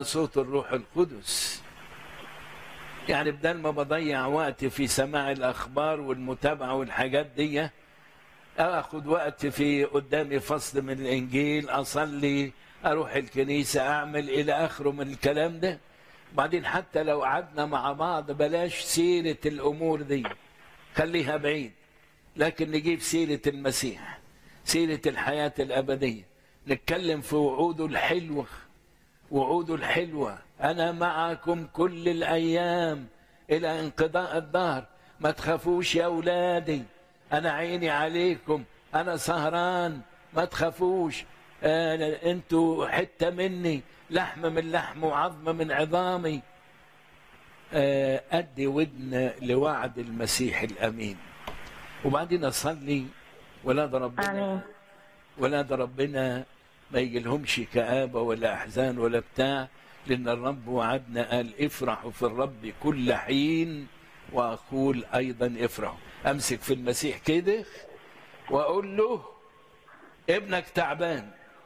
صوت الروح القدس يعني بدل ما بضيع وقت في سماع الاخبار والمتابعه والحاجات دي اخد وقت في قدامي فصل من الانجيل اصلي اروح الكنيسه اعمل الى اخره من الكلام ده بعدين حتى لو قعدنا مع بعض بلاش سيره الامور دي خليها بعيد لكن نجيب سيره المسيح سيره الحياه الابديه نتكلم في وعوده الحلوه وعوده الحلوه انا معكم كل الايام الى انقضاء الدهر ما تخافوش يا اولادي انا عيني عليكم انا سهران ما تخافوش آه انتوا حته مني لحم من لحم وعظم من عظامي آه ادي ودن لوعد المسيح الامين وبعدين اصلي ولاد ربنا آمين ولاد ربنا ما يجيلهمش كآبة ولا أحزان ولا بتاع لأن الرب وعدنا قال افرحوا في الرب كل حين وأقول أيضا افرحوا أمسك في المسيح كده وأقول له ابنك تعبان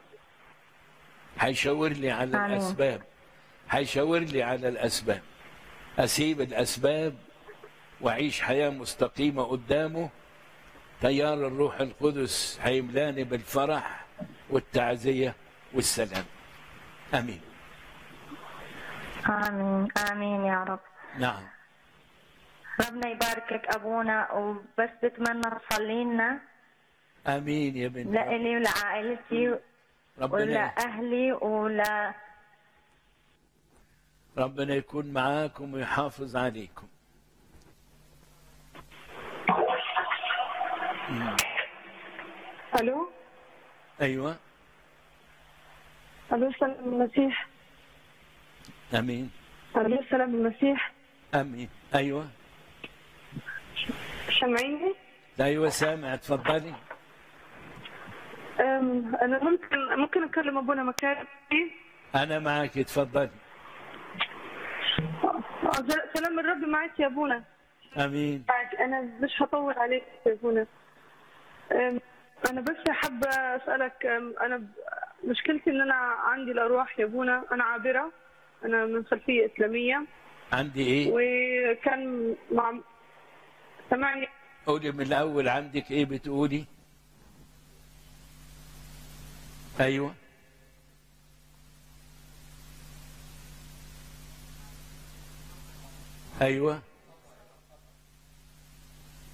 هيشاور لي على آمين. الأسباب هيشاور لي على الأسباب أسيب الأسباب وأعيش حياة مستقيمة قدامه تيار الروح القدس هيملاني بالفرح والتعزية والسلام آمين آمين آمين يا رب نعم ربنا يباركك أبونا وبس بتمنى تصلي لنا آمين يا بنت لإلي ولعائلتي ربنا ولأهلي ولا ربنا يكون معاكم ويحافظ عليكم الو أيوة الو سلام المسيح آمين الو سلام المسيح آمين أيوة سامعيني أيوة سامع اتفضلي أم، انا ممكن ممكن اكلم ابونا مكاري أنا معك اتفضلي سلام الرب معك يا ابونا آمين معك انا مش هطول عليك يا ابونا أم، انا بس حابه اسالك أم، انا ب- مشكلتي ان انا عندي الارواح يا ابونا انا عابره انا من خلفيه اسلاميه عندي إيه وكان مع سمعني قولي من الأول عندك إيه بتقولي أيوة أيوة